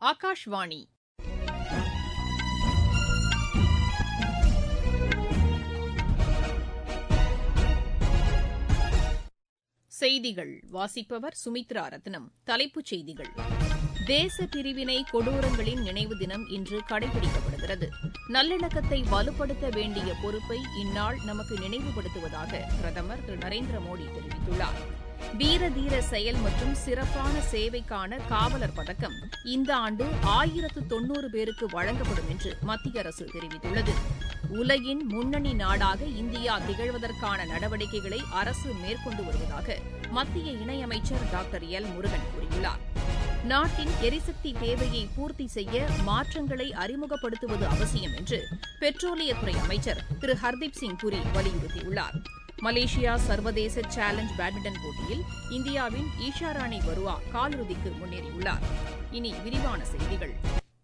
ஆகாஷ்வாணி செய்திகள் வாசிப்பவர் சுமித்ரா ரத்னம் தலைப்புச் செய்திகள் தேச பிரிவினை கொடூரங்களின் நினைவு தினம் இன்று கடைபிடிக்கப்படுகிறது நல்லிணக்கத்தை வலுப்படுத்த வேண்டிய பொறுப்பை இந்நாள் நமக்கு நினைவுபடுத்துவதாக பிரதமர் திரு நரேந்திர மோடி தெரிவித்துள்ளார் வீர தீர செயல் மற்றும் சிறப்பான சேவைக்கான காவலர் பதக்கம் இந்த ஆண்டு ஆயிரத்து தொன்னூறு பேருக்கு வழங்கப்படும் என்று மத்திய அரசு தெரிவித்துள்ளது உலகின் முன்னணி நாடாக இந்தியா திகழ்வதற்கான நடவடிக்கைகளை அரசு மேற்கொண்டு வருவதாக மத்திய இணையமைச்சர் டாக்டர் எல் முருகன் கூறியுள்ளார் நாட்டின் எரிசக்தி தேவையை பூர்த்தி செய்ய மாற்றங்களை அறிமுகப்படுத்துவது அவசியம் என்று பெட்ரோலியத்துறை அமைச்சர் திரு ஹர்தீப் சிங் புரி வலியுறுத்தியுள்ளார் மலேசியா சர்வதேச சேலஞ்ச் பேட்மிண்டன் போட்டியில் இந்தியாவின் ஈஷா ராணி பருவா காலிறுதிக்கு முன்னேறியுள்ளார் இனி விரிவான செய்திகள்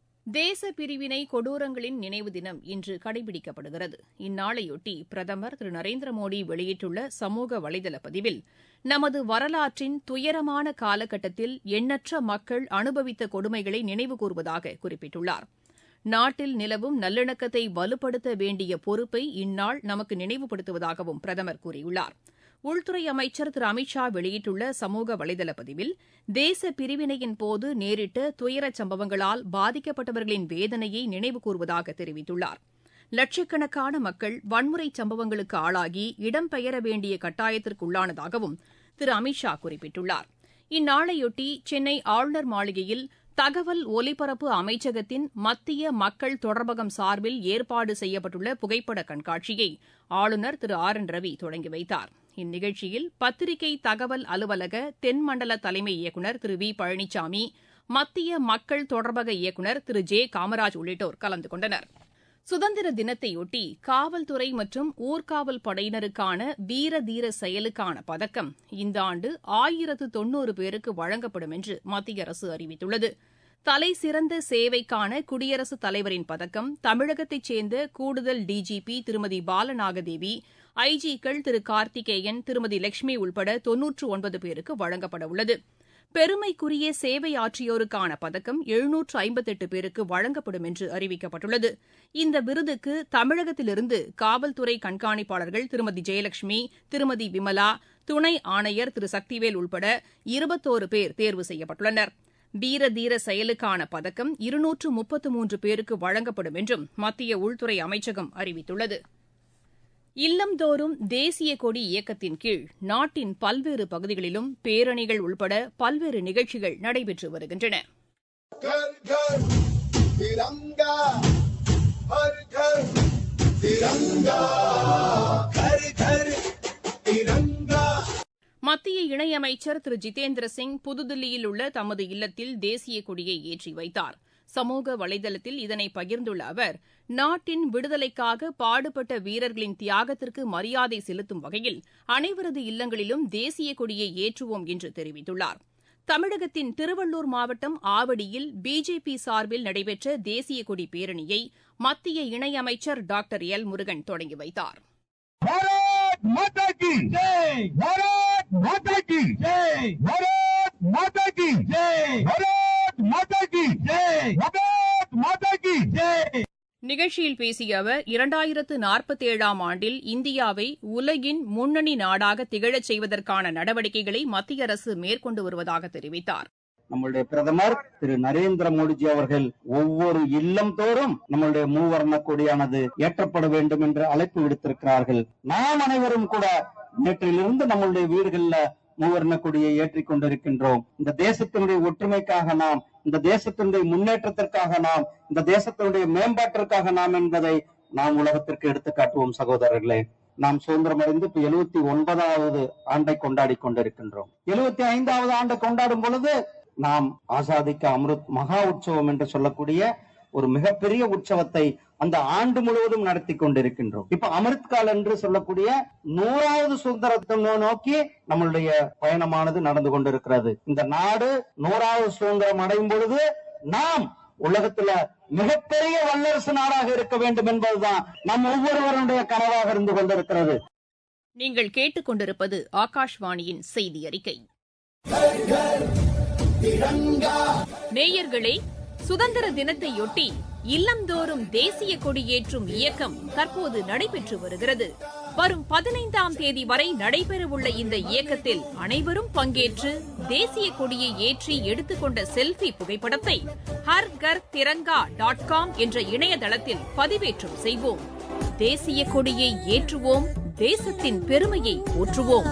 தேச பிரிவினை கொடூரங்களின் நினைவு தினம் இன்று கடைபிடிக்கப்படுகிறது இந்நாளையொட்டி பிரதமர் திரு நரேந்திர மோடி வெளியிட்டுள்ள சமூக வலைதள பதிவில் நமது வரலாற்றின் துயரமான காலகட்டத்தில் எண்ணற்ற மக்கள் அனுபவித்த கொடுமைகளை நினைவுகூர்வதாக குறிப்பிட்டுள்ளார் நாட்டில் நிலவும் நல்லிணக்கத்தை வலுப்படுத்த வேண்டிய பொறுப்பை இந்நாள் நமக்கு நினைவுபடுத்துவதாகவும் பிரதமர் கூறியுள்ளார் உள்துறை அமைச்சர் திரு அமித் ஷா வெளியிட்டுள்ள சமூக வலைதள பதிவில் தேச பிரிவினையின் போது நேரிட்ட துயரச் சம்பவங்களால் பாதிக்கப்பட்டவர்களின் வேதனையை நினைவுகூர்வதாக தெரிவித்துள்ளார் லட்சக்கணக்கான மக்கள் வன்முறைச் சம்பவங்களுக்கு ஆளாகி இடம்பெயர வேண்டிய கட்டாயத்திற்குள்ளானதாகவும் திரு அமித் ஷா குறிப்பிட்டுள்ளார் இந்நாளையொட்டி சென்னை ஆளுநர் மாளிகையில் தகவல் ஒலிபரப்பு அமைச்சகத்தின் மத்திய மக்கள் தொடர்பகம் சார்பில் ஏற்பாடு செய்யப்பட்டுள்ள புகைப்பட கண்காட்சியை ஆளுநர் திரு ஆர் என் ரவி தொடங்கி வைத்தார் இந்நிகழ்ச்சியில் பத்திரிகை தகவல் அலுவலக தென்மண்டல தலைமை இயக்குநர் திரு வி பழனிசாமி மத்திய மக்கள் தொடர்பக இயக்குநர் திரு ஜே காமராஜ் உள்ளிட்டோர் கலந்து கொண்டனர் சுதந்திர தினத்தையொட்டி காவல்துறை மற்றும் ஊர்காவல் படையினருக்கான வீர தீர செயலுக்கான பதக்கம் இந்த ஆண்டு ஆயிரத்து தொன்னூறு பேருக்கு வழங்கப்படும் என்று மத்திய அரசு அறிவித்துள்ளது தலை சிறந்த சேவைக்கான குடியரசுத் தலைவரின் பதக்கம் தமிழகத்தைச் சேர்ந்த கூடுதல் டிஜிபி திருமதி பாலநாகதேவி ஐஜிக்கள் திரு கார்த்திகேயன் திருமதி லட்சுமி உள்பட தொன்னூற்று ஒன்பது பேருக்கு வழங்கப்பட உள்ளது பெருமைக்குரிய சேவை ஆற்றியோருக்கான பதக்கம் எழுநூற்று ஐம்பத்தெட்டு பேருக்கு வழங்கப்படும் என்று அறிவிக்கப்பட்டுள்ளது இந்த விருதுக்கு தமிழகத்திலிருந்து காவல்துறை கண்காணிப்பாளர்கள் திருமதி ஜெயலட்சுமி திருமதி விமலா துணை ஆணையர் திரு சக்திவேல் உள்பட இருபத்தோரு பேர் தேர்வு செய்யப்பட்டுள்ளனர் வீர தீர செயலுக்கான பதக்கம் இருநூற்று முப்பத்து மூன்று பேருக்கு வழங்கப்படும் என்றும் மத்திய உள்துறை அமைச்சகம் அறிவித்துள்ளது இல்லந்தோறும் தேசிய கொடி இயக்கத்தின் கீழ் நாட்டின் பல்வேறு பகுதிகளிலும் பேரணிகள் உள்பட பல்வேறு நிகழ்ச்சிகள் நடைபெற்று வருகின்றன घर घर तिरंगा हर घर तिरंगा घर घर तिरंगा மத்திய இணையமைச்சர் திரு ஜிதேந்திர சிங் புதுதில்லியில் உள்ள தமது இல்லத்தில் தேசிய கொடியை ஏற்றி வைத்தார் சமூக வலைதளத்தில் இதனை பகிர்ந்துள்ள அவர் நாட்டின் விடுதலைக்காக பாடுபட்ட வீரர்களின் தியாகத்திற்கு மரியாதை செலுத்தும் வகையில் அனைவரது இல்லங்களிலும் தேசிய கொடியை ஏற்றுவோம் என்று தெரிவித்துள்ளார் தமிழகத்தின் திருவள்ளூர் மாவட்டம் ஆவடியில் பிஜேபி சார்பில் நடைபெற்ற தேசிய கொடி பேரணியை மத்திய இணையமைச்சர் டாக்டர் எல் முருகன் தொடங்கி வைத்தார் भारत माता की जय भारत माता की जय भारत माता की जय भारत माता की जय भारत माता की जय நிகழ்ச்சியில் பேசிய அவர் இரண்டாயிரத்து நாற்பத்தேழாம் ஆண்டில் இந்தியாவை உலகின் முன்னணி நாடாக திகழச் செய்வதற்கான நடவடிக்கைகளை மத்திய அரசு மேற்கொண்டு வருவதாக தெரிவித்தார் நம்மளுடைய பிரதமர் திரு நரேந்திர மோடிஜி அவர்கள் ஒவ்வொரு இல்லம் தோறும் நம்மளுடைய மூவர்ண கொடியானது ஏற்றப்பட வேண்டும் என்று அழைப்பு விடுத்திருக்கிறார்கள் நாம் அனைவரும் கூட நேற்றிலிருந்து நம்மளுடைய வீடுகள்ல மூவர்ண கொடியை ஏற்றிக் கொண்டிருக்கின்றோம் இந்த தேசத்தினுடைய ஒற்றுமைக்காக நாம் இந்த தேசத்தினுடைய முன்னேற்றத்திற்காக நாம் இந்த தேசத்தினுடைய மேம்பாட்டிற்காக நாம் என்பதை நாம் உலகத்திற்கு எடுத்து காட்டுவோம் சகோதரர்களே நாம் சுதந்திரம் அடைந்து இப்ப எழுபத்தி ஒன்பதாவது ஆண்டை கொண்டாடி கொண்டிருக்கின்றோம் எழுபத்தி ஐந்தாவது ஆண்டை கொண்டாடும் பொழுது நாம் ஆசாதிக்க அமிர்த் மகா உற்சவம் என்று சொல்லக்கூடிய ஒரு மிகப்பெரிய உற்சவத்தை அந்த ஆண்டு முழுவதும் நடத்தி கொண்டிருக்கின்றோம் இப்ப அமிர்த்கால் என்று சொல்லக்கூடிய நூறாவது சுதந்திரத்தை நோ- நோக்கி நம்மளுடைய பயணமானது நடந்து கொண்டிருக்கிறது இந்த நாடு நூறாவது சுதந்திரம் அடையும் பொழுது நாம் உலகத்துல மிகப்பெரிய வல்லரசு நாடாக இருக்க வேண்டும் என்பதுதான் நம் ஒவ்வொருவருடைய கனவாக இருந்து கொண்டிருக்கிறது நீங்கள் கேட்டுக்கொண்டிருப்பது ஆகாஷ்வாணியின் செய்தி அறிக்கை நேயர்களே சுதந்திர தினத்தையொட்டி இல்லந்தோறும் தேசிய கொடியேற்றும் இயக்கம் தற்போது நடைபெற்று வருகிறது வரும் பதினைந்தாம் தேதி வரை நடைபெறவுள்ள இந்த இயக்கத்தில் அனைவரும் பங்கேற்று தேசிய கொடியை ஏற்றி எடுத்துக்கொண்ட செல்ஃபி புகைப்படத்தை ஹர் கர் திரங்கா டாட் காம் என்ற இணையதளத்தில் பதிவேற்றம் செய்வோம் தேசிய கொடியை ஏற்றுவோம் தேசத்தின் பெருமையை போற்றுவோம்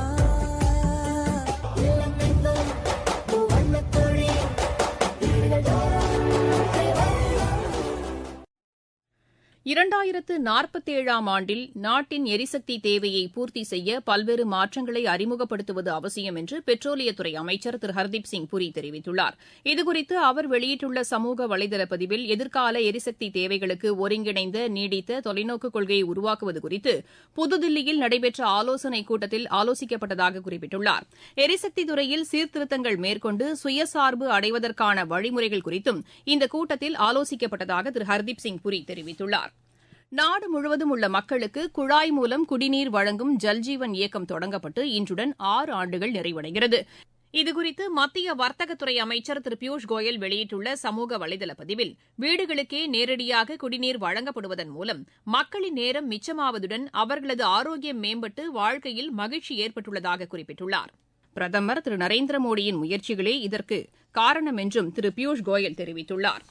இரண்டாயிரத்து நாற்பத்தேழாம் ஆண்டில் நாட்டின் எரிசக்தி தேவையை பூர்த்தி செய்ய பல்வேறு மாற்றங்களை அறிமுகப்படுத்துவது அவசியம் என்று பெட்ரோலியத்துறை அமைச்சர் திரு ஹர்தீப் சிங் புரி தெரிவித்துள்ளார் இதுகுறித்து அவர் வெளியிட்டுள்ள சமூக வலைதள பதிவில் எதிர்கால எரிசக்தி தேவைகளுக்கு ஒருங்கிணைந்த நீடித்த தொலைநோக்கு கொள்கையை உருவாக்குவது குறித்து புதுதில்லியில் நடைபெற்ற ஆலோசனைக் கூட்டத்தில் ஆலோசிக்கப்பட்டதாக குறிப்பிட்டுள்ளார் எரிசக்தி துறையில் சீர்திருத்தங்கள் மேற்கொண்டு சுயசார்பு அடைவதற்கான வழிமுறைகள் குறித்தும் இந்த கூட்டத்தில் ஆலோசிக்கப்பட்டதாக திரு ஹர்தீப் சிங் புரி தெரிவித்துள்ளார் நாடு முழுவதும் உள்ள மக்களுக்கு குழாய் மூலம் குடிநீர் வழங்கும் ஜல்ஜீவன் இயக்கம் தொடங்கப்பட்டு இன்றுடன் ஆறு ஆண்டுகள் நிறைவடைகிறது இதுகுறித்து மத்திய வர்த்தகத்துறை அமைச்சர் திரு பியூஷ் கோயல் வெளியிட்டுள்ள சமூக வலைதள பதிவில் வீடுகளுக்கே நேரடியாக குடிநீர் வழங்கப்படுவதன் மூலம் மக்களின் நேரம் மிச்சமாவதுடன் அவர்களது ஆரோக்கியம் மேம்பட்டு வாழ்க்கையில் மகிழ்ச்சி ஏற்பட்டுள்ளதாக குறிப்பிட்டுள்ளார் பிரதமர் திரு நரேந்திர மோடியின் முயற்சிகளே இதற்கு காரணம் என்றும் திரு பியூஷ் கோயல் தெரிவித்துள்ளார்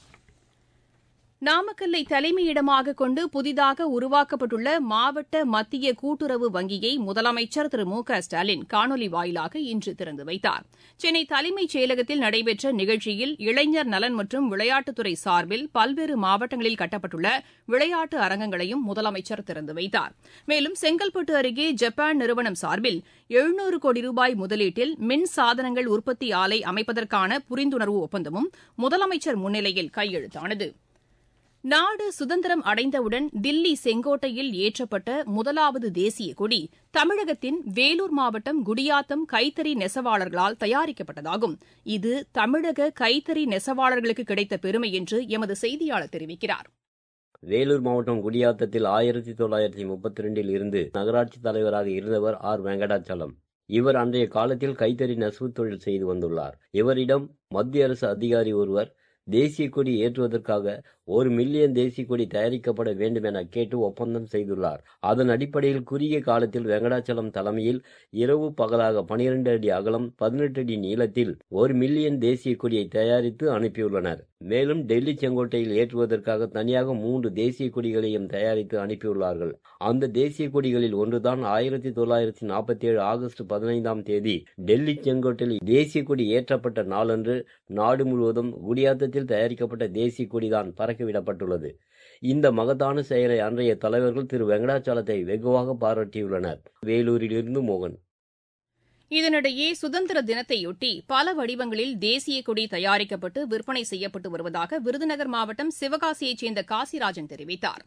நாமக்கல்லை தலைமையிடமாக கொண்டு புதிதாக உருவாக்கப்பட்டுள்ள மாவட்ட மத்திய கூட்டுறவு வங்கியை முதலமைச்சர் திரு மு க ஸ்டாலின் காணொலி வாயிலாக இன்று திறந்து வைத்தார் சென்னை தலைமைச் செயலகத்தில் நடைபெற்ற நிகழ்ச்சியில் இளைஞர் நலன் மற்றும் விளையாட்டுத்துறை சார்பில் பல்வேறு மாவட்டங்களில் கட்டப்பட்டுள்ள விளையாட்டு அரங்கங்களையும் முதலமைச்சர் திறந்து வைத்தார் மேலும் செங்கல்பட்டு அருகே ஜப்பான் நிறுவனம் சார்பில் எழுநூறு கோடி ரூபாய் முதலீட்டில் மின் சாதனங்கள் உற்பத்தி ஆலை அமைப்பதற்கான புரிந்துணர்வு ஒப்பந்தமும் முதலமைச்சர் முன்னிலையில் கையெழுத்தானது நாடு சுதந்திரம் அடைந்தவுடன் தில்லி செங்கோட்டையில் ஏற்றப்பட்ட முதலாவது தேசிய கொடி தமிழகத்தின் வேலூர் மாவட்டம் குடியாத்தம் கைத்தறி நெசவாளர்களால் தயாரிக்கப்பட்டதாகும் இது தமிழக கைத்தறி நெசவாளர்களுக்கு கிடைத்த பெருமை என்று எமது செய்தியாளர் தெரிவிக்கிறார் வேலூர் மாவட்டம் குடியாத்தத்தில் ஆயிரத்தி தொள்ளாயிரத்தி முப்பத்தி ரெண்டில் இருந்து நகராட்சி தலைவராக இருந்தவர் ஆர் வெங்கடாச்சலம் இவர் அன்றைய காலத்தில் கைத்தறி நெசவு தொழில் செய்து வந்துள்ளார் இவரிடம் மத்திய அரசு அதிகாரி ஒருவர் தேசிய கொடி ஏற்றுவதற்காக ஒரு மில்லியன் தேசிய கொடி தயாரிக்கப்பட வேண்டும் என கேட்டு ஒப்பந்தம் செய்துள்ளார் அதன் அடிப்படையில் குறுகிய காலத்தில் வெங்கடாச்சலம் தலைமையில் இரவு பகலாக பனிரெண்டு அடி அகலம் பதினெட்டு அடி நீளத்தில் ஒரு மில்லியன் தேசிய கொடியை தயாரித்து அனுப்பியுள்ளனர் மேலும் டெல்லி செங்கோட்டையில் ஏற்றுவதற்காக தனியாக மூன்று தேசிய கொடிகளையும் தயாரித்து அனுப்பியுள்ளார்கள் அந்த தேசிய கொடிகளில் ஒன்றுதான் ஆயிரத்தி தொள்ளாயிரத்தி நாற்பத்தி ஏழு ஆகஸ்ட் பதினைந்தாம் தேதி டெல்லி செங்கோட்டையில் தேசிய கொடி ஏற்றப்பட்ட நாளன்று நாடு முழுவதும் குடியாத்தத்தில் தயாரிக்கப்பட்ட தேசிய கொடிதான் பறக்கவிடப்பட்டுள்ளது இந்த மகத்தான செயலை அன்றைய தலைவர்கள் திரு வெங்கடாச்சலத்தை வெகுவாக பாராட்டியுள்ளனர் வேலூரிலிருந்து மோகன் இதனிடையே சுதந்திர தினத்தையொட்டி பல வடிவங்களில் தேசிய கொடி தயாரிக்கப்பட்டு விற்பனை செய்யப்பட்டு வருவதாக விருதுநகர் மாவட்டம் சிவகாசியைச் சேர்ந்த காசிராஜன் தெரிவித்தார்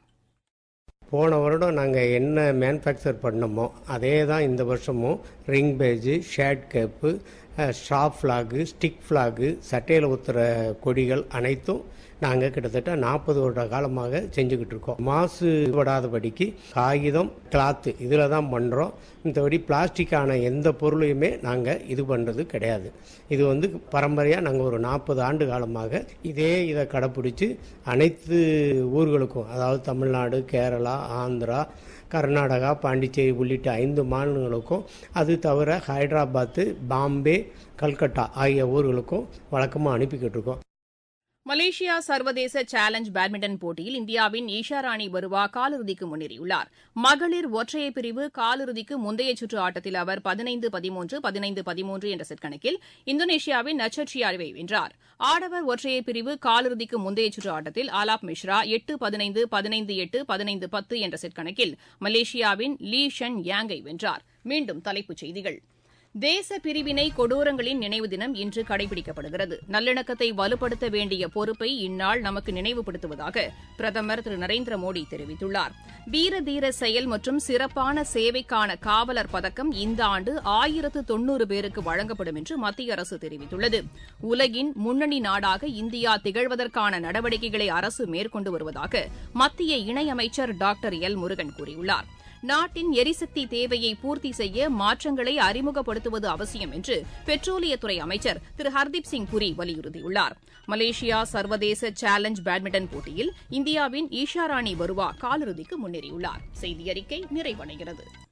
போன வருடம் நாங்கள் என்ன மேனுஃபேக்சர் பண்ணோமோ அதே தான் இந்த வருஷமும் ring badge shade cap strap flag stick flag சட்டையில் ஊற்றுற கொடிகள் அனைத்தும் நாங்கள் கிட்டத்தட்ட நாற்பது வருட காலமாக செஞ்சுக்கிட்டு இருக்கோம் மாசுபடாதபடிக்கு காகிதம் கிளாத்து இதில் தான் பண்ணுறோம் மற்றபடி பிளாஸ்டிக்கான எந்த பொருளையுமே நாங்கள் இது பண்ணுறது கிடையாது இது வந்து பரம்பரையாக நாங்கள் ஒரு நாற்பது ஆண்டு காலமாக இதே இதை கடைப்பிடிச்சி அனைத்து ஊர்களுக்கும் அதாவது தமிழ்நாடு கேரளா ஆந்திரா கர்நாடகா பாண்டிச்சேரி உள்ளிட்ட ஐந்து மாநிலங்களுக்கும் அது தவிர ஹைதராபாத்து பாம்பே கல்கட்டா ஆகிய ஊர்களுக்கும் வழக்கமாக அனுப்பிக்கிட்டு இருக்கோம் மலேசியா சர்வதேச சேலஞ்ச் பேட்மிண்டன் போட்டியில் இந்தியாவின் ஈஷா ராணி பருவா காலிறுதிக்கு முன்னேறியுள்ளார் மகளிர் ஒற்றையர் பிரிவு காலிறுதிக்கு முந்தைய சுற்று ஆட்டத்தில் அவர் பதினைந்து பதிமூன்று பதினைந்து பதிமூன்று என்ற செட் கணக்கில் இந்தோனேஷியாவின் நச்சர்ச்சியாவை வென்றார் ஆடவர் ஒற்றையர் பிரிவு காலிறுதிக்கு முந்தைய சுற்று ஆட்டத்தில் ஆலாப் மிஸ்ரா எட்டு பதினைந்து பதினைந்து எட்டு பதினைந்து பத்து என்ற செட் கணக்கில் மலேசியாவின் லீ ஷன் யாங்கை வென்றார் மீண்டும் தலைப்புச் செய்திகள் தேச பிரிவினை கொடூரங்களின் நினைவு தினம் இன்று கடைபிடிக்கப்படுகிறது நல்லிணக்கத்தை வலுப்படுத்த வேண்டிய பொறுப்பை இந்நாள் நமக்கு நினைவுபடுத்துவதாக பிரதமர் திரு நரேந்திர மோடி தெரிவித்துள்ளார் வீர தீர செயல் மற்றும் சிறப்பான சேவைக்கான காவலர் பதக்கம் இந்த ஆண்டு ஆயிரத்து தொன்னூறு பேருக்கு வழங்கப்படும் என்று மத்திய அரசு தெரிவித்துள்ளது உலகின் முன்னணி நாடாக இந்தியா திகழ்வதற்கான நடவடிக்கைகளை அரசு மேற்கொண்டு வருவதாக மத்திய இணையமைச்சர் டாக்டர் எல் முருகன் கூறியுள்ளார் நாட்டின் எரிசக்தி தேவையை பூர்த்தி செய்ய மாற்றங்களை அறிமுகப்படுத்துவது அவசியம் என்று பெட்ரோலியத்துறை அமைச்சர் திரு ஹர்தீப் சிங் புரி வலியுறுத்தியுள்ளார் மலேசியா சர்வதேச சேலஞ்ச் பேட்மிண்டன் போட்டியில் இந்தியாவின் ஈஷா ராணி பருவா காலிறுதிக்கு முன்னேறியுள்ளார் செய்தி அறிக்கை நிறைவடைகிறது